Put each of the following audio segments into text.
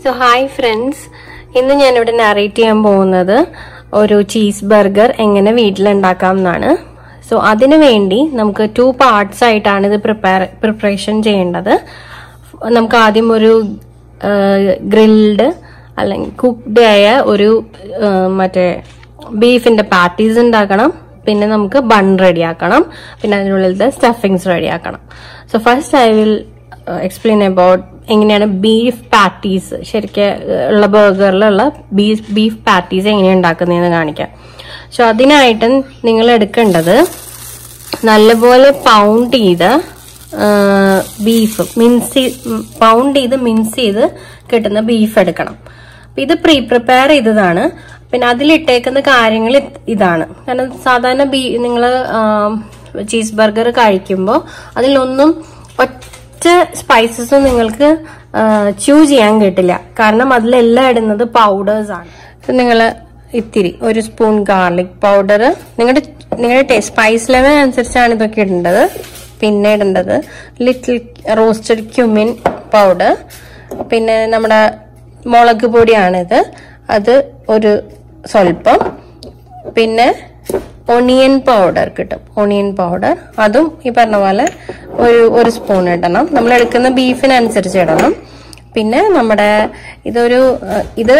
so hi friends ഇന്ന് ഞാനിവിടെ narrate ചെയ്യാൻ പോകുന്നത് ഒരു ചീസ് ബർഗർ എങ്ങനെ വീട്ടിലുണ്ടാക്കാം എന്നാണ് സോ അതിനു വേണ്ടി നമുക്ക് ടു പാർട്സ് ആയിട്ടാണ് ഇത് പ്രിപ്പയർ പ്രിപ്പറേഷൻ ചെയ്യേണ്ടത് നമുക്ക് ആദ്യം ഒരു ഗ്രിൽഡ് അല്ലെങ്കിൽ കുക്ക്ഡ് ആയ ഒരു ആ, മറ്റേ ബീഫിന്റെ പാറ്റീസ് ഉണ്ടാക്കണം പിന്നെ നമുക്ക് ബൺ റെഡിയാക്കണം പിന്നെ അതിനുള്ളിലത്തെ സ്റ്റഫിങ്സ് റെഡിയാക്കണം so first I will explain about എങ്ങനെയാണ് ബീഫ് പാറ്റീസ് ശരിക്കും ഉള്ള ബർഗറിലുള്ള ബീഫ് ബീഫ് പാറ്റീസ് എങ്ങനെയാണ് ഉണ്ടാക്കുന്നതെന്ന് കാണിക്കാം സോ അതിനായിട്ട് നിങ്ങൾ എടുക്കേണ്ടത് നല്ലപോലെ പൗണ്ട് ചെയ്ത ബീഫ് മിൻസ് പൗണ്ട് ചെയ്ത് മിൻസ് ചെയ്ത് കിട്ടുന്ന ബീഫ് എടുക്കണം അപ്പൊ ഇത് പ്രീ പ്രിപ്പയർ ചെയ്തതാണ് പിന്നെ അതിലിട്ടേക്കുന്ന കാര്യങ്ങൾ ഇത് ഇതാണ് കാരണം സാധാരണ ബീ നിങ്ങൾ ചീസ് ബർഗർ കഴിക്കുമ്പോൾ അതിലൊന്നും ഒറ്റ സ്പൈസസും നിങ്ങൾക്ക് ചൂസ് ചെയ്യാൻ കിട്ടില്ല കാരണം അതിലെല്ലാം ഇടുന്നത് പൗഡേഴ്സ് ആണ് നിങ്ങൾ ഇത്തിരി ഒരു സ്പൂൺ ഗാർലിക് പൗഡർ നിങ്ങളുടെ നിങ്ങളുടെ ടേസ്റ്റ് സ്പൈസ് ലെവൽ അനുസരിച്ചാണ് ഇതൊക്കെ ഇടേണ്ടത് പിന്നെ ഇടേണ്ടത് ലിറ്റിൽ റോസ്റ്റഡ് ക്യുമിൻ പൗഡർ പിന്നെ നമ്മുടെ മുളക് പൊടിയാണിത് അത് ഒരു സ്വല്പം പിന്നെ ഒണിയൻ പൗഡർ കിട്ടും ഒണിയൻ പൗഡർ അതും ഈ പറഞ്ഞ പോലെ ഒരു ഒരു സ്പൂൺ ഇടണം നമ്മൾ എടുക്കുന്ന ബീഫിനനുസരിച്ച് ഇടണം പിന്നെ നമ്മുടെ ഇതൊരു ഏഹ്, ഇത്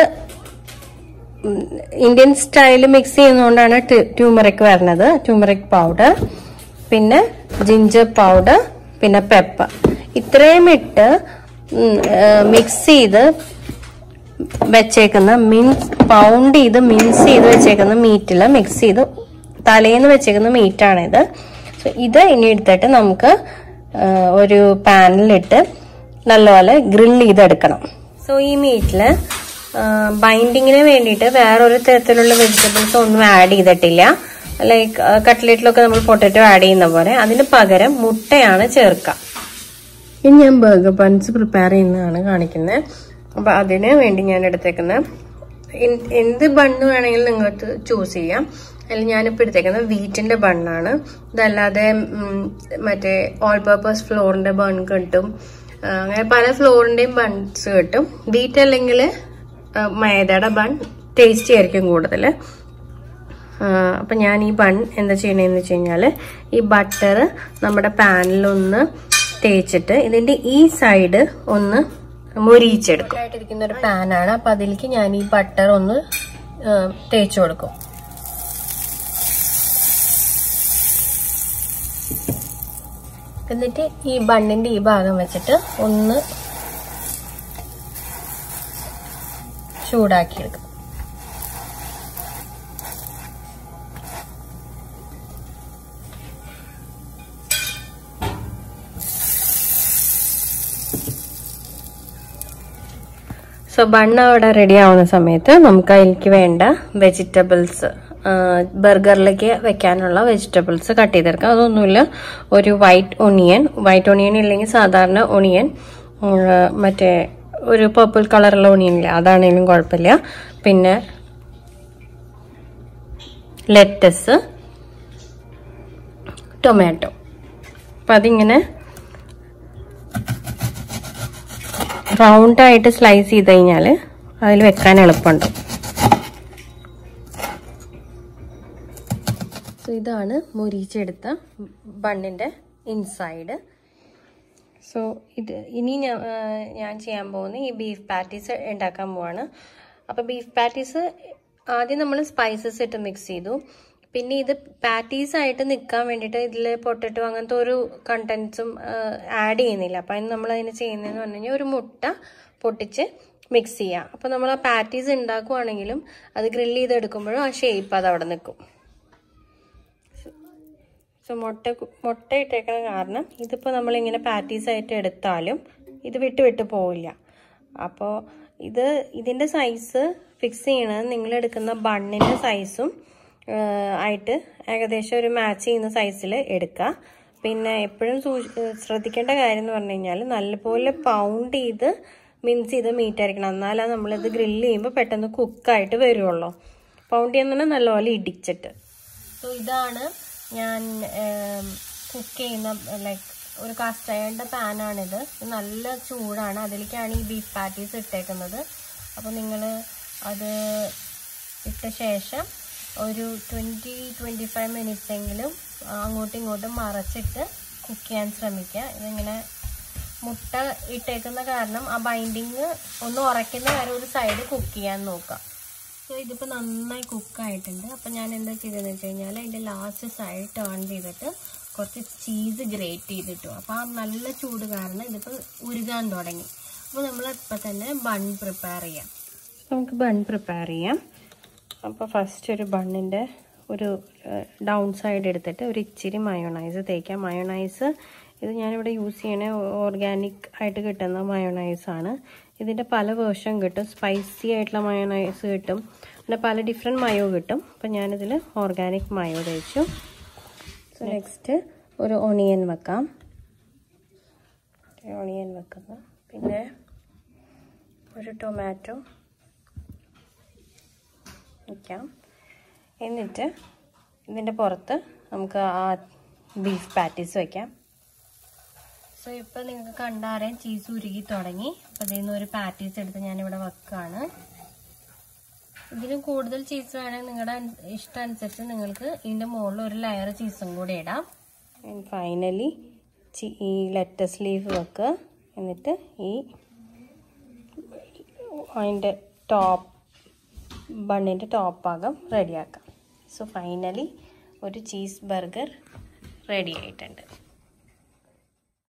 ഉം, ഇന്ത്യൻ സ്റ്റൈൽ മിക്സ് ചെയ്യുന്നതുകൊണ്ടാണ് ട്യൂമറിക് വരുന്നത് ട്യൂമറിക് പൗഡർ പിന്നെ ജിഞ്ചർ പൗഡർ പിന്നെ പെപ്പർ ഇത്രയും ഇട്ട് മിക്സ് ചെയ്ത് വെച്ചേക്കുന്ന മിൻസ് പൗണ്ട് ചെയ്ത് മിൻസ് ചെയ്ത് വെച്ചേക്കുന്ന മീറ്റിൽ മിക്സ് ചെയ്ത് തലേന്ന് വെച്ചേക്കുന്ന മീറ്റാണിത് സോ ഇത് ഇനി എടുത്തിട്ട് നമുക്ക് ആ, ഒരു പാനിലിട്ട് നല്ലപോലെ ഗ്രിൽ ചെയ്തെടുക്കണം സോ ഈ മീറ്റില് ബൈൻഡിങ്ങിന് വേണ്ടിയിട്ട് വേറൊരു തരത്തിലുള്ള വെജിറ്റബിൾസ് ഒന്നും ആഡ് ചെയ്തിട്ടില്ല ലൈക്ക് കട്ട്ലേറ്റിലൊക്കെ നമ്മൾ പൊട്ടറ്റോ ആഡ് ചെയ്യുന്ന പോലെ അതിന് പകരം മുട്ടയാണ് ചേർക്കുക ഇനി ഞാൻ ബർഗർ ബൺസ് പ്രിപ്പയർ ചെയ്യുന്നതാണ് കാണിക്കുന്നത് അപ്പൊ അതിന് വേണ്ടി ഞാൻ എടുത്തേക്കുന്ന എൻ- എന്ത് ബണ്ണ് വേണമെങ്കിലും നിങ്ങൾക്ക് ചൂസ് ചെയ്യാം അതിൽ ഞാനിപ്പോൾ എടുത്തേക്കുന്നത് വീറ്റിന്റെ ബണ്ണാണ് ഇതല്ലാതെ ഉം, മറ്റേ ഓൾ പർപ്പസ് ഫ്ലോറിന്റെ ബൺ കിട്ടും ആ, അങ്ങനെ പല ഫ്ലോറിന്റെയും ബൺസ് കിട്ടും വീറ്റ് അല്ലെങ്കിൽ മൈദയുടെ ബൺ ടേസ്റ്റി ആയിരിക്കും കൂടുതൽ അപ്പം ഞാൻ ഈ ബൺ എന്താ ചെയ്യണതെന്ന് വെച്ച് കഴിഞ്ഞാൽ ഈ ബട്ടർ നമ്മുടെ പാനിലൊന്ന് തേച്ചിട്ട് ഇതിന്റെ ഈ സൈഡ് ഒന്ന് മൊരിയിച്ചെടുക്കും ആയിട്ടിരിക്കുന്ന ഒരു പാനാണ് അപ്പം അതിലേക്ക് ഞാൻ ഈ ബട്ടർ ഒന്ന് തേച്ച് കൊടുക്കും എന്നിട്ട് ഈ ബണ്ണിന്റെ ഈ ഭാഗം വെച്ചിട്ട് ഒന്ന് ചൂടാക്കിയെടുക്കും സോ ബണ്ണ് അവിടെ റെഡി ആവുന്ന സമയത്ത് നമുക്ക് അതിലേക്ക് വേണ്ട വെജിറ്റബിൾസ് ബർഗറിലേക്ക് വെക്കാനുള്ള വെജിറ്റബിൾസ് കട്ട് ചെയ്തെടുക്കാം അതൊന്നുമില്ല ഒരു വൈറ്റ് ഒണിയൻ വൈറ്റ് ഒണിയൻ ഇല്ലെങ്കിൽ സാധാരണ ഒണിയൻ മറ്റേ ഒരു പർപ്പിൾ കളറുള്ള ഒണിയൻ ഇല്ല അതാണെങ്കിലും കുഴപ്പമില്ല പിന്നെ ലെറ്റസ് ടൊമാറ്റോ അപ്പം അതിങ്ങനെ റൗണ്ട് ആയിട്ട് സ്ലൈസ് ചെയ്ത് കഴിഞ്ഞാൽ അതിൽ വെക്കാൻ എളുപ്പമുണ്ട് സോ ഇതാണ് മുരിച്ചെടുത്ത ബണ്ണിന്റെ ഇൻസൈഡ് സോ ഇത് ഇനി ഞാൻ ആ, ഞാൻ ചെയ്യാൻ പോകുന്ന ഈ ബീഫ് പാറ്റീസ് ഉണ്ടാക്കാൻ പോവാണ് അപ്പോൾ ബീഫ് പാറ്റീസ് ആദ്യം നമ്മൾ സ്പൈസസ് ഇട്ട് മിക്സ് ചെയ്തു പിന്നെ ഇത് പാറ്റീസ് ആയിട്ട് നിൽക്കാൻ വേണ്ടിയിട്ട് ഇതിൽ പൊട്ടറ്റോ അങ്ങനത്തെ ഒരു കണ്ടന്റ്സും ആഡ് ചെയ്യുന്നില്ല അപ്പം അതിന് നമ്മൾ അതിന് ചെയ്യുന്നതെന്ന് പറഞ്ഞു കഴിഞ്ഞാൽ ഒരു മുട്ട പൊട്ടിച്ച് മിക്സ് ചെയ്യുക അപ്പോൾ നമ്മൾ ആ പാറ്റീസ് ഉണ്ടാക്കുവാണെങ്കിലും അത് ഗ്രില്ല് ചെയ്തെടുക്കുമ്പോഴും ആ ഷേപ്പ് അത് അവിടെ നിൽക്കും സോ മുട്ട മുട്ട ഇട്ടേക്കണ കാരണം ഇതിപ്പോൾ നമ്മളിങ്ങനെ പാറ്റീസ് ആയിട്ട് എടുത്താലും ഇത് വിട്ട് വിട്ട് പോവില്ല അപ്പോൾ ഇത് ഇതിൻ്റെ സൈസ് ഫിക്സ് ചെയ്യണത് നിങ്ങൾ എടുക്കുന്ന ബണ്ണിൻ്റെ സൈസും ആയിട്ട് ഏകദേശം ഒരു മാച്ച് ചെയ്യുന്ന സൈസിൽ എടുക്കുക പിന്നെ എപ്പോഴും സൂ ശ്രദ്ധിക്കേണ്ട കാര്യം എന്ന് പറഞ്ഞു കഴിഞ്ഞാൽ നല്ലപോലെ പൗണ്ട് ചെയ്ത് മിൻസ് ചെയ്ത് മീറ്റ് ആയിരിക്കണം എന്നാലേ നമ്മളിത് ഗ്രില്ല് ചെയ്യുമ്പോൾ പെട്ടെന്ന് കുക്കായിട്ട് വരുള്ളൂ പൗണ്ട് ചെയ്യുന്ന നല്ലപോലെ ഇടിച്ചിട്ട് സോ ഇതാണ് ഞാൻ കുക്ക് ചെയ്യുന്ന ലൈക്ക് ഒരു കസ്റ്റയറിൻ്റെ പാനാണിത് ഇത് നല്ല ചൂടാണ് അതിലേക്കാണ് ഈ ബീഫ് പാറ്റീസ് ഇട്ടേക്കുന്നത് അപ്പോൾ നിങ്ങൾ അത് ഇട്ട ശേഷം ഒരു ട്വൻറ്റി ട്വൻറ്റി ഫൈവ് മിനിറ്റ്സ് എങ്കിലും അങ്ങോട്ടും ഇങ്ങോട്ടും മറച്ചിട്ട് കുക്ക് ചെയ്യാൻ ശ്രമിക്കുക ഇതിങ്ങനെ മുട്ട ഇട്ടേക്കുന്ന കാരണം ആ ബൈൻഡിങ് ഒന്ന് ഉറയ്ക്കുന്ന വരെ ഒരു സൈഡ് കുക്ക് ചെയ്യാൻ നോക്കാം സോ ഇതിപ്പോൾ നന്നായി കുക്കായിട്ടുണ്ട് അപ്പം ഞാൻ എന്താ ചെയ്തതെന്ന് വെച്ച് കഴിഞ്ഞാൽ അതിൻ്റെ ലാസ്റ്റ് സൈഡ് ടേൺ ചെയ്തിട്ട് കുറച്ച് ചീസ് ഗ്രേറ്റ് ചെയ്തിട്ടു അപ്പോൾ ആ നല്ല ചൂട് കാരണം ഇതിപ്പോൾ ഉരുകാൻ തുടങ്ങി അപ്പോൾ നമ്മൾ ഇപ്പം തന്നെ ബൺ പ്രിപ്പയർ ചെയ്യാം നമുക്ക് ബൺ പ്രിപ്പയർ ചെയ്യാം അപ്പോൾ ഫസ്റ്റ് ഒരു ബണ്ണിൻ്റെ ഒരു ഡൗൺ സൈഡ് എടുത്തിട്ട് ഒരു ഇച്ചിരി മയോണൈസ് തേക്കാം മയോണൈസ് ഇത് ഞാനിവിടെ യൂസ് ചെയ്യണ ഓർഗാനിക് ആയിട്ട് കിട്ടുന്ന മയോണൈസ് ആണ് ഇതിൻ്റെ പല വേർഷൻ കിട്ടും സ്പൈസി ആയിട്ടുള്ള മയോണൈസ് കിട്ടും പിന്നെ പല ഡിഫറെൻറ്റ് മയോ കിട്ടും അപ്പം ഞാനിതിൽ ഓർഗാനിക് മയോ തേച്ചു സോ നെക്സ്റ്റ് ഒരു ഒണിയൻ വെക്കാം ഒണിയൻ വെക്കുന്നു പിന്നെ ഒരു ടൊമാറ്റോ വയ്ക്കാം എന്നിട്ട് ഇതിൻ്റെ പുറത്ത് നമുക്ക് ആ ബീഫ് പാറ്റീസ് വയ്ക്കാം സോ ഇപ്പം നിങ്ങൾക്ക് കണ്ടറിയാൻ ചീസ് ഉരുകി തുടങ്ങി അപ്പോൾ ഇതിൽ നിന്ന് ഒരു പാറ്റീസ് എടുത്ത് ഞാനിവിടെ വെക്കുകയാണ് ഇതിന് കൂടുതൽ ചീസ് വേണമെങ്കിൽ നിങ്ങളുടെ ഇഷ്ടം അനുസരിച്ച് നിങ്ങൾക്ക് ഇതിൻ്റെ മുകളിൽ ഒരു ലെയർ ചീസും കൂടി ഇടാം ആൻഡ് ഫൈനലി ഈ ലെറ്റസ് ലീഫ് വെക്കുക എന്നിട്ട് ഈ അതിൻ്റെ ടോപ്പ് ബണ്ണിൻ്റെ ടോപ്പ് ഭാഗം റെഡിയാക്കാം സോ ഫൈനലി ഒരു ചീസ് ബർഗർ റെഡി ആയിട്ടുണ്ട്